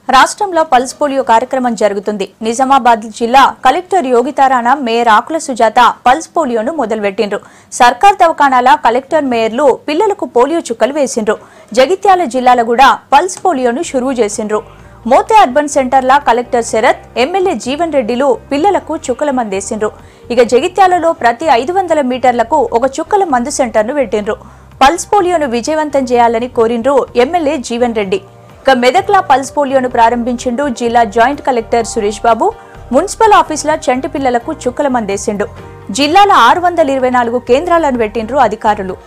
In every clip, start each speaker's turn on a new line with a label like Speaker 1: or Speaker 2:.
Speaker 1: రాష్ట్రంలో pulse polio కార్యక్రమం జరుగుతుంది నిజామాబాద్ జిల్లా collector Yogita Rana mayor Akula Sujatha pulse పోలియోను మొదలుపెట్టిండ్రు సర్కార్ దవాఖానాల కలెక్టర్ మేయర్లు పిల్లలకు పోలియో చుక్కలు వేసిండ్రు జగిత్యాల జిల్లాలో కూడా పల్స్ పోలియోను షురువు చేసిండ్రు మోతే అర్బన్ సెంటర్ల కలెక్టర్ శరత్ ఎమ్మెల్యే జీవన్ రెడ్డిలు పిల్లలకు చుక్కల మందేసిండ్రు ఇక జగిత్యాలలో ప్రతి ఐదు వందల మీటర్లకు ఒక చుక్కల మందు సెంటర్ను పెట్టిండ్రు పల్స్ పోలియోను విజయవంతం చేయాలని కోరిండ్రు ఎమ్మెల్యే జీవన్ రెడ్డి ఇక మెదక్లా పల్స్ పోలియోను ప్రారంభించిండు జిల్లా joint collector Suresh Babu municipal ఆఫీసుల చంటి పిల్లలకు చుక్కల మందేసిండు జిల్లాల ఆరు వందల ఇరవై నాలుగు కేంద్రాలను పెట్టిండ్రు అధికారులు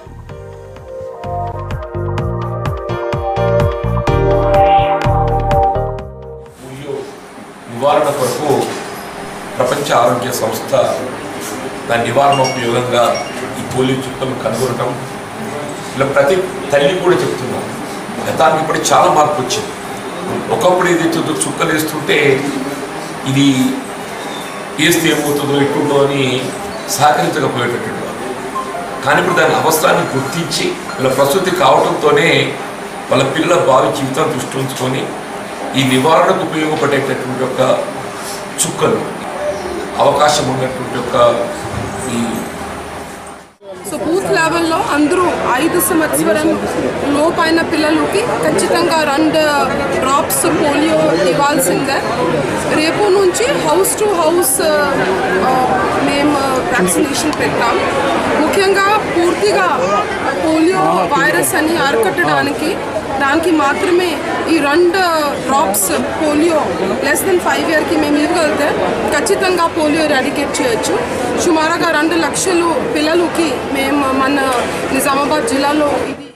Speaker 2: పోలియో నివారణ కొరకు ప్రపంచ ఆరోగ్య సంస్థ దాని నివారణ ఉపయోగంగా ఈ పోలియో చుక్కలు కనుగొనటం ఇలా ప్రతి తల్లి కూడా చెప్తున్నాం గతానికి ఇప్పుడు చాలా మార్పు వచ్చింది ఒకప్పుడు ఏదైతే చుక్కలు వేస్తుంటే ఇది వేస్తే ఏమవుతుందో ఎట్టుందో అని సహకరించకపోయేటటువంటి వారు కానీ ఇప్పుడు దాని అవసరాన్ని గుర్తించి వాళ్ళ ప్రసూతి కావడంతోనే వాళ్ళ పిల్లల భావి జీవితాన్ని దృష్టి ఉంచుకొని ఈ నివారణకు ఉపయోగపడేటటువంటి ఒక చుక్కలు అవకాశం ఉన్నటువంటి ఒక ఈ
Speaker 3: సో బూత్ లెవెల్లో అందరూ ఐదు సంవత్సరం లోపైన పిల్లలకి ఖచ్చితంగా రెండు డ్రాప్స్ పోలియో ఇవ్వాల్సిందే రేపు నుంచి హౌస్ టు హౌస్ ఆ, మేము వ్యాక్సినేషన్ పెట్టాం ముఖ్యంగా పూర్తిగా పోలియో వైరస్ అని అరికట్టడానికి దానికి మాత్రమే ఈ రెండు drops polio less than five ఇయర్కి మేము ఇవ్వగలిగితే ఖచ్చితంగా పోలియో ఎరాడికేట్ చేయొచ్చు సుమారుగా రెండు లక్షలు పిల్లలకి మేము మన నిజామాబాద్ జిల్లాలో ఇది